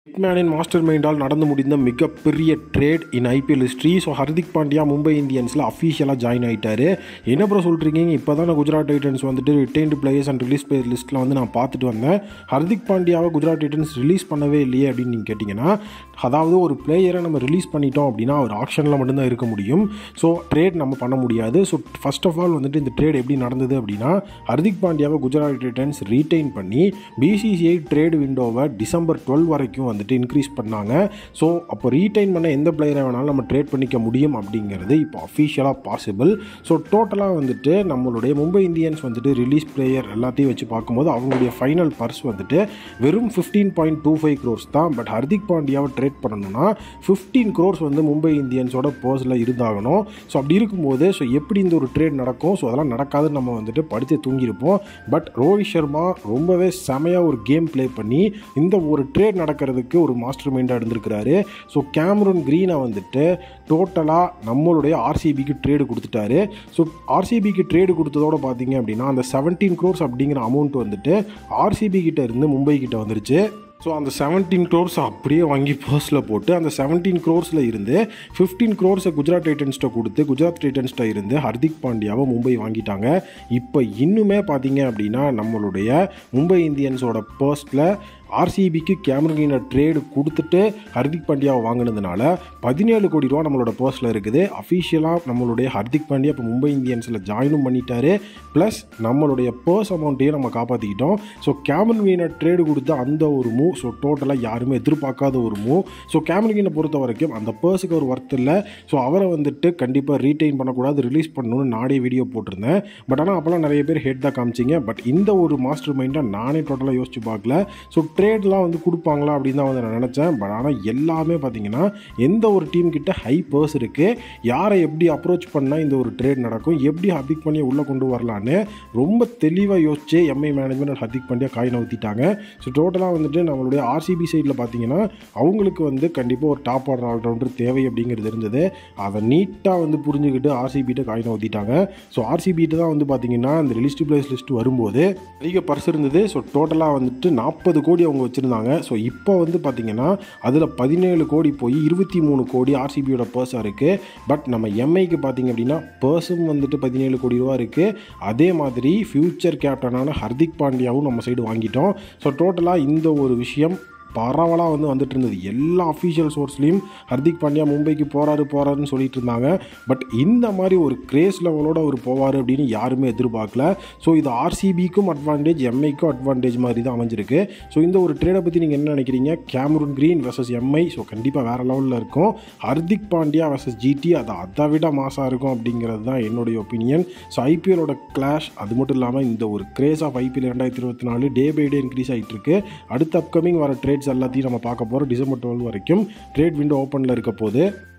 ஹிட்மேனின் master மைண்டால் நடந்து முடிந்த மிகப்பெரிய trade in IPL history so Hardik Pandya Mumbai இந்தியன்ஸில் அஃபீஷியலாக ஜாயின் ஆகிட்டாரு என்ன ப்ரோ சொல்கிறீங்க இப்போ தான் குஜராத் டைட்டன்ஸ் வந்துட்டு retained players and release player லிஸ்ட்டில் வந்து நான் பார்த்துட்டு வந்தேன் ஹர்திக் பாண்டியாவை குஜராத் டைட்டன்ஸ் ரிலீஸ் பண்ணவே இல்லையே அப்படின்னு நீங்கள் கேட்டிங்கன்னா அதாவது ஒரு பிளேயரை நம்ம ரிலீஸ் பண்ணிட்டோம் அப்படின்னா அவர் ஆப்ஷனில் மட்டும்தான் இருக்க முடியும் ஸோ ட்ரேட் நம்ம பண்ண முடியாது ஸோ ஃபர்ஸ்ட் ஆஃப் ஆல் வந்துட்டு இந்த ட்ரேட் எப்படி நடந்தது அப்படின்னா ஹர்திக் பாண்டியாவை குஜராத் டைட்டன்ஸ் ரீட்டைன் பண்ணி பிசிசிஐ ட்ரேட் விண்டோவை டிசம்பர் டுவெல் வரைக்கும் வந்துட்டு இன்க்ரீஸ் பண்ணாங்க ஸோ அப்போ ரீட்டைன் பண்ண எந்த பிளேயரை வேணாலும் நம்ம ட்ரேட் பண்ணிக்க முடியும் அப்படிங்கிறது இப்போ அஃபிஷியலாக பாசிபிள் ஸோ டோட்டலாக வந்துட்டு நம்மளுடைய மும்பை இந்தியன்ஸ் வந்துட்டு ரிலீஸ் பிளேயர் எல்லாத்தையும் வச்சு பார்க்கும்போது அவங்களுடைய ஃபைனல் பர்ஸ் வந்துட்டு வெறும் fifteen point two five crores தான் பட் ஹர்திக் பாண்டியாவை ட்ரேட் பண்ணணும்னா ஃபிஃப்டீன் க்ரோர்ஸ் வந்து மும்பை இந்தியன்ஸோட பர்ஸில் இருந்தாகணும் ஸோ அப்படி இருக்கும்போது ஸோ எப்படி இந்த ஒரு ட்ரேட் நடக்கும் ஸோ அதெல்லாம் நடக்காதுன்னு நம்ம வந்துட்டு படித்து தூங்கியிருப்போம் பட் ரோஹித் சர்மா ரொம்பவே செமையாக ஒரு கேம் ப்ளே பண்ணி இந்த ஒரு ட்ரேட் நடக்கிறதுக்கு ஒரு மாஸ்டர் மைண்டாக இருந்திருக்கிறாரு ஸோ கேமரூன் க்ரீனை வந்துட்டு டோட்டலாக நம்மளுடைய ஆர்சிபிக்கு ட்ரேடு கொடுத்துட்டாரு ஸோ ஆர்சிபிக்கு ட்ரேடு கொடுத்ததோட பார்த்தீங்க அப்படின்னா அந்த செவன்டீன் க்ரோர்ஸ் அப்படிங்கிற அமௌண்ட் வந்துட்டு ஆர்சிபி கிட்ட இருந்து மும்பை கிட்ட வந்துருச்சு ஸோ அந்த செவன்டீன் க்ரோர்ஸ் அப்படியே வாங்கி பர்ஸில் போட்டு அந்த செவன்டீன் க்ரோர்ஸில் இருந்து ஃபிஃப்டீன் க்ரோர்ஸை குஜராத் டைட்டன்ஸ்ட்டை கொடுத்து குஜராத் டைட்டன்ஸ்ட்ட இருந்து ஹர்திக் பாண்டியாவை மும்பை வாங்கிட்டாங்க இப்போ இன்னுமே பார்த்தீங்க அப்படின்னா நம்மளுடைய மும்பை இந்தியன்ஸோட பர்ஸில் ஆர்சிபிக்கு கேமரீனை ட்ரேடு கொடுத்துட்டு ஹர்திக் பாண்டியாவை வாங்கினதுனால பதினேழு கோடி ரூபா நம்மளோட பர்ஸில் இருக்குது அஃபிஷியலாக நம்மளுடைய ஹர்திக் பாண்டியா இப்போ மும்பை இந்தியன்ஸில் ஜாயினும் பண்ணிட்டாரு ப்ளஸ் நம்மளுடைய பர்ஸ் அமௌண்ட்டையும் நம்ம காப்பாற்றிக்கிட்டோம் ஸோ கேமரீனை ட்ரேடு கொடுத்த அந்த ஒரு மூவ் ஸோ டோட்டலாக யாருமே எதிர்பார்க்காத ஒரு மூவ் ஸோ கேமரீனை பொறுத்த வரைக்கும் அந்த பர்ஸுக்கு ஒரு ஒர்த் இல்லை ஸோ அவரை வந்துட்டு கண்டிப்பாக ரீட்டைன் பண்ணக்கூடாது ரிலீஸ் பண்ணணும்னு நானே வீடியோ போட்டிருந்தேன் பட் ஆனால் அப்போல்லாம் நிறைய பேர் ஹெட் தான் காமிச்சிங்க பட் இந்த ஒரு மாஸ்டர் மைண்டாக நானே டோட்டலாக யோசிச்சு பார்க்கல ஸோ ட்ரேட்லாம் வந்து கொடுப்பாங்களா அப்படின்னு தான் வந்து நான் நினச்சேன் பட் ஆனால் எல்லாமே பார்த்தீங்கன்னா எந்த ஒரு டீம் கிட்ட ஹை பர்ஸ் இருக்குது யாரை எப்படி அப்ரோச் பண்ணால் இந்த ஒரு ட்ரேட் நடக்கும் எப்படி ஹர்திக் பாண்டியா உள்ளே கொண்டு வரலான்னு ரொம்ப தெளிவாக யோசிச்சு எம்ஐ மேனேஜ்மெண்ட் ஹர்திக் பாண்டியா காய் நவுத்திட்டாங்க ஸோ டோட்டலாக வந்துட்டு நம்மளுடைய ஆர்சிபி சைடில் பார்த்தீங்கன்னா அவங்களுக்கு வந்து கண்டிப்பாக ஒரு டாப் ஆர்டர் ஆல்ரவுண்டர் தேவை அப்படிங்கிறது இருந்தது அதை நீட்டாக வந்து புரிஞ்சுக்கிட்டு ஆர்சிபிட்ட காய் நவுத்திட்டாங்க ஸோ ஆர்சிபிட்ட தான் வந்து பார்த்தீங்கன்னா இந்த லிஸ்ட் பிளேஸ் லிஸ்ட் வரும்போது அதிக பர்ஸ் இருந்தது ஸோ டோட்டலாக வந்துட்டு நாற்பது கோடி அவங்க வச்சுருந்தாங்க ஸோ இப்போ வந்து பார்த்தீங்கன்னா அதில் பதினேழு கோடி போய் இருபத்தி மூணு கோடி ஆர்சிபியோட பர்ஸாக இருக்குது பட் நம்ம எம்ஐக்கு பார்த்தீங்க அப்படின்னா பர்ஸும் வந்துட்டு பதினேழு கோடி ரூபா இருக்குது அதே மாதிரி ஃப்யூச்சர் கேப்டனான ஹர்திக் பாண்டியாவும் நம்ம சைடு வாங்கிட்டோம் ஸோ டோட்டலாக இந்த ஒரு விஷயம் பரவலாக வந்து வந்துட்டு இருந்தது எல்லா அஃபீஷியல் சோர்ஸ்லேயும் ஹர்திக் பாண்டியா மும்பைக்கு போகிறாரு போகிறாருன்னு சொல்லிட்டு இருந்தாங்க பட் இந்த மாதிரி ஒரு கிரேஸ் லெவலோட அவர் போவார் அப்படின்னு யாருமே எதிர்பார்க்கல ஸோ இது ஆர்சிபிக்கும் அட்வான்டேஜ் எம்ஐக்கும் அட்வான்டேஜ் மாதிரி தான் அமைஞ்சிருக்கு ஸோ இந்த ஒரு ட்ரேடை பற்றி நீங்கள் என்ன நினைக்கிறீங்க Cameron Green versus MI so கண்டிப்பாக வேறு லெவலில் இருக்கும் ஹர்திக் பாண்டியா வெர்சஸ் ஜிடி அது அதை விட மாசாக இருக்கும் அப்படிங்கிறது தான் என்னுடைய ஒப்பீனியன் ஸோ ஐபிஎலோட கிளாஷ் அது மட்டும் இல்லாமல் இந்த ஒரு கிரேஸ் ஆஃப் ஐபிஎல் ரெண்டாயிரத்தி இருபத்தி நாலு டே பை டே இன்க்ரீஸ் ஆகிட்டு இருக்கு அடுத்த அப்கமிங் வர ட்ரேட்ஸ் எல்லாத்தையும் நம்ம பார்க்க போகிறோம் டிசம்பர் டுவெல் வரைக்கும் ட்ரேட் விண்டோ ஓப்பனில் இருக்க போது